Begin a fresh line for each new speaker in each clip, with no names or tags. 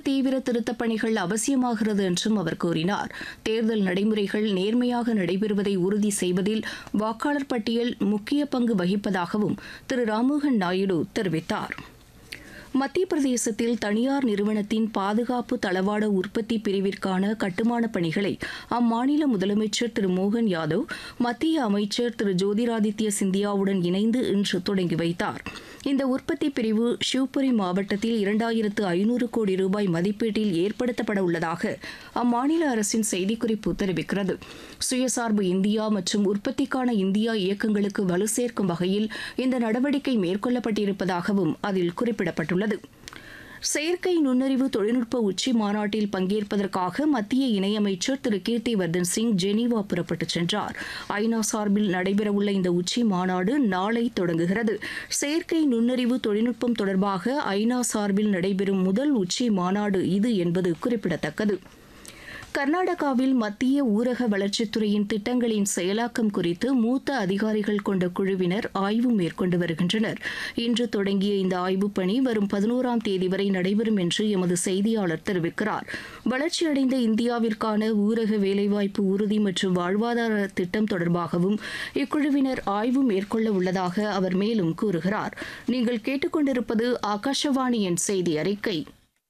தீவிர திருத்தப் பணிகள் அவசியமாகிறது என்றும் அவர் கூறினார் தேர்தல் நடைமுறைகள் நேர்மையாக நடைபெறுவதை உறுதி செய்வதில் வாக்காளர் பட்டியல் முக்கிய பங்கு வகிப்பதாகவும் திரு ராம்மோகன் நாயுடு தெரிவித்தார் மத்திய பிரதேசத்தில் தனியார் நிறுவனத்தின் பாதுகாப்பு தளவாட உற்பத்தி பிரிவிற்கான கட்டுமான பணிகளை அம்மாநில முதலமைச்சர் திரு மோகன் யாதவ் மத்திய அமைச்சர் திரு ஜோதிராதித்ய சிந்தியாவுடன் இணைந்து இன்று தொடங்கி வைத்தார் இந்த உற்பத்தி பிரிவு ஷிவ்புரி மாவட்டத்தில் இரண்டாயிரத்து ஐநூறு கோடி ரூபாய் மதிப்பீட்டில் ஏற்படுத்தப்பட உள்ளதாக அம்மாநில அரசின் செய்திக்குறிப்பு தெரிவிக்கிறது சுயசார்பு இந்தியா மற்றும் உற்பத்திக்கான இந்தியா இயக்கங்களுக்கு வலு சேர்க்கும் வகையில் இந்த நடவடிக்கை மேற்கொள்ளப்பட்டிருப்பதாகவும் அதில் குறிப்பிடப்பட்டுள்ளது செயற்கை நுண்ணறிவு தொழில்நுட்ப உச்சி மாநாட்டில் பங்கேற்பதற்காக மத்திய இணையமைச்சர் திரு கீர்த்திவர்தன் சிங் ஜெனீவா புறப்பட்டுச் சென்றார் ஐநா சார்பில் நடைபெறவுள்ள இந்த உச்சி மாநாடு நாளை தொடங்குகிறது செயற்கை நுண்ணறிவு தொழில்நுட்பம் தொடர்பாக ஐநா சார்பில் நடைபெறும் முதல் உச்சி மாநாடு இது என்பது குறிப்பிடத்தக்கது கர்நாடகாவில் மத்திய ஊரக வளர்ச்சித்துறையின் திட்டங்களின் செயலாக்கம் குறித்து மூத்த அதிகாரிகள் கொண்ட குழுவினர் ஆய்வு மேற்கொண்டு வருகின்றனர் இன்று தொடங்கிய இந்த ஆய்வுப் பணி வரும் பதினோராம் தேதி வரை நடைபெறும் என்று எமது செய்தியாளர் தெரிவிக்கிறார் வளர்ச்சியடைந்த இந்தியாவிற்கான ஊரக வேலைவாய்ப்பு உறுதி மற்றும் வாழ்வாதார திட்டம் தொடர்பாகவும் இக்குழுவினர் ஆய்வு மேற்கொள்ள உள்ளதாக அவர் மேலும் கூறுகிறார் நீங்கள் கேட்டுக்கொண்டிருப்பது ஆகாஷவாணியின் செய்தி அறிக்கை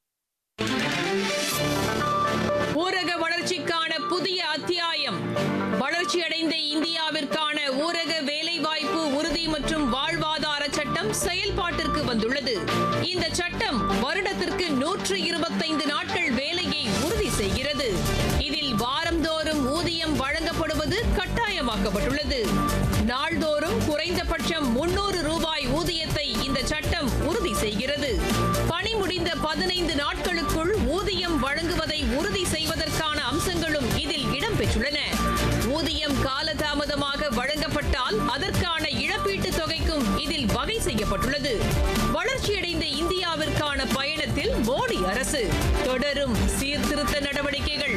ஊரக வளர்ச்சிக்கான புதிய அத்தியாயம் வளர்ச்சியடைந்த இந்தியாவிற்கான ஊரக வேலைவாய்ப்பு உறுதி மற்றும் வாழ்வாதார சட்டம் செயல்பாட்டிற்கு வந்துள்ளது இந்த சட்டம் வருடத்திற்கு நூற்று இருபத்தைந்து நாட்கள் வேலையை உறுதி செய்கிறது இதில் வாரந்தோறும் ஊதியம் வழங்கப்படுவது கட்டாயமாக்கப்பட்டுள்ளது நாள்தோறும் குறைந்தபட்சம் முன்னூறு ரூபாய் ஊதியத்தை இந்த சட்டம் உறுதி செய்கிறது பணி முடிந்த பதினைந்து நாட்களுக்குள் ஊதியம் வழங்குவதை உறுதி செய்வதற்கான அம்சங்களும் இதில் இடம்பெற்றுள்ளன ஊதியம் காலதாமதமாக வழங்கப்பட்டால் அதற்கான இழப்பீட்டுத் தொகைக்கும் இதில் வகை செய்யப்பட்டுள்ளது வளர்ச்சியடைந்த இந்தியாவிற்கான பயணத்தில் மோடி அரசு தொடரும் சீர்திருத்த நடவடிக்கைகள்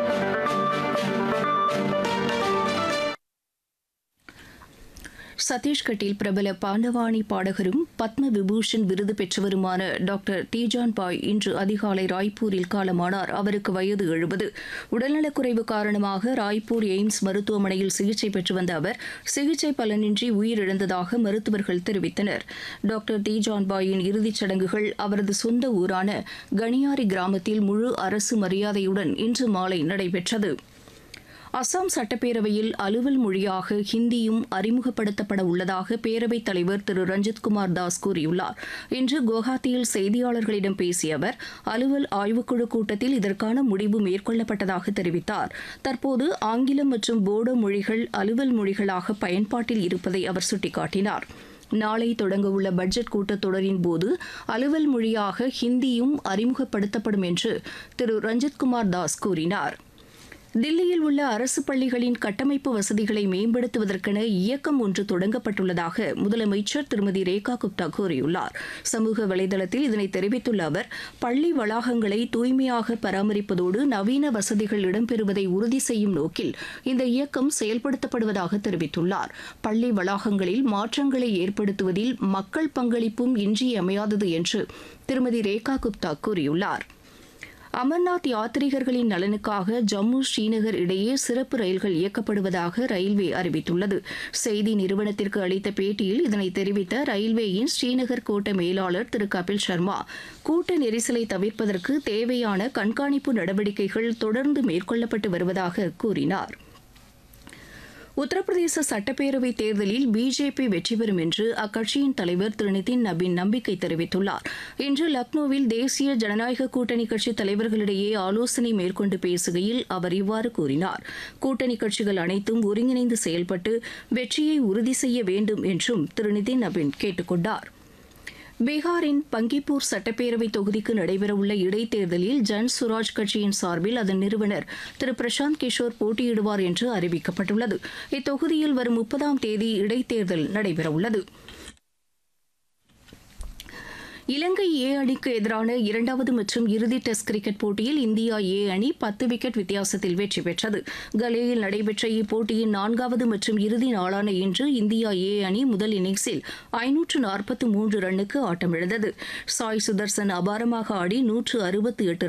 சத்தீஸ்கட்டில் பிரபல பாண்டவாணி பாடகரும் பத்ம விபூஷன் விருது பெற்றவருமான டாக்டர் தீஜான் பாய் இன்று அதிகாலை ராய்ப்பூரில் காலமானார் அவருக்கு வயது எழுபது உடல்நலக்குறைவு காரணமாக ராய்ப்பூர் எய்ம்ஸ் மருத்துவமனையில் சிகிச்சை பெற்று வந்த அவர் சிகிச்சை பலனின்றி உயிரிழந்ததாக மருத்துவர்கள் தெரிவித்தனர் டாக்டர் தீஜான் பாயின் இறுதிச் சடங்குகள் அவரது சொந்த ஊரான கனியாரி கிராமத்தில் முழு அரசு மரியாதையுடன் இன்று மாலை நடைபெற்றது அசாம் சட்டப்பேரவையில் அலுவல் மொழியாக ஹிந்தியும் அறிமுகப்படுத்தப்பட உள்ளதாக பேரவைத் தலைவர் திரு ரஞ்சித்குமார் தாஸ் கூறியுள்ளார் இன்று குவஹாத்தியில் செய்தியாளர்களிடம் பேசிய அவர் அலுவல் ஆய்வுக்குழு கூட்டத்தில் இதற்கான முடிவு மேற்கொள்ளப்பட்டதாக தெரிவித்தார் தற்போது ஆங்கிலம் மற்றும் போடோ மொழிகள் அலுவல் மொழிகளாக பயன்பாட்டில் இருப்பதை அவர் சுட்டிக்காட்டினார் நாளை தொடங்கவுள்ள பட்ஜெட் கூட்டத்தொடரின் போது அலுவல் மொழியாக ஹிந்தியும் அறிமுகப்படுத்தப்படும் என்று திரு ரஞ்சித்குமார் தாஸ் கூறினார் தில்லியில் உள்ள அரசு பள்ளிகளின் கட்டமைப்பு வசதிகளை மேம்படுத்துவதற்கென இயக்கம் ஒன்று தொடங்கப்பட்டுள்ளதாக முதலமைச்சர் திருமதி ரேகா குப்தா கூறியுள்ளார் சமூக வலைதளத்தில் இதனை தெரிவித்துள்ள அவர் பள்ளி வளாகங்களை தூய்மையாக பராமரிப்பதோடு நவீன வசதிகள் இடம்பெறுவதை உறுதி செய்யும் நோக்கில் இந்த இயக்கம் செயல்படுத்தப்படுவதாக தெரிவித்துள்ளார் பள்ளி வளாகங்களில் மாற்றங்களை ஏற்படுத்துவதில் மக்கள் பங்களிப்பும் இன்றியமையாதது என்று திருமதி ரேகா குப்தா கூறியுள்ளார் அமர்நாத் யாத்ரீகர்களின் நலனுக்காக ஜம்மு ஸ்ரீநகர் இடையே சிறப்பு ரயில்கள் இயக்கப்படுவதாக ரயில்வே அறிவித்துள்ளது செய்தி நிறுவனத்திற்கு அளித்த பேட்டியில் இதனை தெரிவித்த ரயில்வேயின் ஸ்ரீநகர் கோட்ட மேலாளர் திரு கபில் சர்மா கூட்ட நெரிசலை தவிர்ப்பதற்கு தேவையான கண்காணிப்பு நடவடிக்கைகள் தொடர்ந்து மேற்கொள்ளப்பட்டு வருவதாக கூறினார் உத்தரப்பிரதேச சட்டப்பேரவைத் தேர்தலில் பிஜேபி வெற்றி பெறும் என்று அக்கட்சியின் தலைவர் திரு நிதின் நபீன் நம்பிக்கை தெரிவித்துள்ளார் இன்று லக்னோவில் தேசிய ஜனநாயக கூட்டணி கட்சித் தலைவர்களிடையே ஆலோசனை மேற்கொண்டு பேசுகையில் அவர் இவ்வாறு கூறினார் கூட்டணி கட்சிகள் அனைத்தும் ஒருங்கிணைந்து செயல்பட்டு வெற்றியை உறுதி செய்ய வேண்டும் என்றும் திரு நிதின் நபீன் கேட்டுக் கொண்டார் பீகாரின் பங்கிப்பூர் சட்டப்பேரவை தொகுதிக்கு நடைபெறவுள்ள இடைத்தேர்தலில் ஜன் சுராஜ் கட்சியின் சார்பில் அதன் நிறுவனர் திரு பிரசாந்த் கிஷோர் போட்டியிடுவார் என்று அறிவிக்கப்பட்டுள்ளது இத்தொகுதியில் வரும் முப்பதாம் தேதி இடைத்தேர்தல் நடைபெறவுள்ளது இலங்கை ஏ அணிக்கு எதிரான இரண்டாவது மற்றும் இறுதி டெஸ்ட் கிரிக்கெட் போட்டியில் இந்தியா ஏ அணி பத்து விக்கெட் வித்தியாசத்தில் வெற்றி பெற்றது கலேயில் நடைபெற்ற இப்போட்டியின் நான்காவது மற்றும் இறுதி நாளான இன்று இந்தியா ஏ அணி முதல் இன்னிங்ஸில் ஐநூற்று நாற்பத்து மூன்று ரன்னுக்கு ஆட்டமிழந்தது சாய் சுதர்சன் அபாரமாக ஆடி நூற்று அறுபத்தி எட்டு